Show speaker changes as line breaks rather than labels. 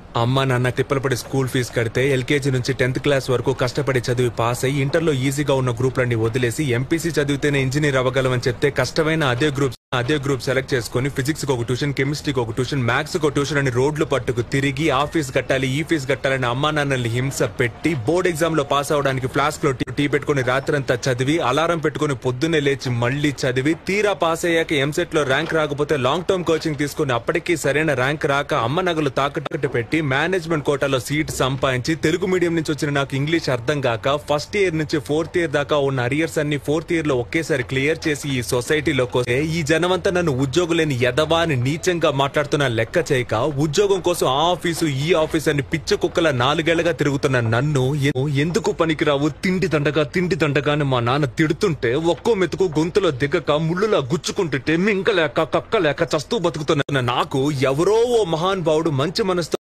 అమ్మ నాన్న తిప్పలు పడి స్కూల్ ఫీజు కడితే ఎల్కేజీ నుంచి టెన్త్ క్లాస్ వరకు కష్టపడి చదివి పాస్ అయ్యి ఇంటర్లో ఈజీగా ఉన్న గ్రూప్లన్నీ వదిలేసి ఎంపీసీ చదివితేనే ఇంజనీర్ అవ్వగలమని చెప్తే కష్టమైన అదే గ్రూప్ అదే గ్రూప్ సెలెక్ట్ చేసుకుని ఫిజిక్స్ ఒక ట్యూషన్ కెమిస్ట్రీకి ఒక ట్యూషన్ మ్యాథ్స్ ఒక ట్యూషన్ అని రోడ్లు పట్టుకు తిరిగి ఆ ఫీజు కట్టాలి ఈ ఫీజు కట్టాలని అమ్మా నాన్నల్ని హింస పెట్టి బోర్డ్ ఎగ్జామ్ లో పాస్ అవడానికి ఫ్లాస్క్ లో టీ- టీ పెట్టుకుని రాత్రంతా చదివి అలారం పెట్టుకుని పొద్దున్నే లేచి మళ్ళీ చదివి తీరా పాస్ అయ్యాక ఎంసెట్ లో ర్యాంక్ రాకపోతే లాంగ్ టర్మ్ కోచింగ్ తీసుకుని అప్పటికీ సరైన ర్యాంక్ రాక అమ్మ నగలు తాకట్టు పెట్టి మేనేజ్మెంట్ కోటాలో సీట్ సంపాదించి తెలుగు మీడియం నుంచి వచ్చిన నాకు ఇంగ్లీష్ అర్థం కాక ఫస్ట్ ఇయర్ నుంచి ఫోర్త్ ఇయర్ దాకా ఉన్న అరియర్స్ అన్ని ఫోర్త్ ఇయర్ లో ఒకేసారి క్లియర్ చేసి ఈ సొసైటీలోకి వస్తే ఈ జనమంతా నన్ను ఉద్యోగులేని ఎదవా అని నీచంగా మాట్లాడుతున్న లెక్క చేయక ఉద్యోగం కోసం ఆ ఆఫీసు ఈ ఆఫీస్ అని పిచ్చ కుక్కల నాలుగేళ్లగా తిరుగుతున్న నన్ను ఎ- ఎందుకు పనికిరావు తిండి దండగా తిండి దండగా అని మా నాన్న తిడుతుంటే ఒక్కో మెతుకు గొంతులో దిగక ముళ్ళులా గుచ్చుకుంటుంటే మింకలేక కక్కలేక చస్తూ బతుకుతున్న నాకు ఎవరో ఓ మహాన్ భావుడు మంచి మనసుతో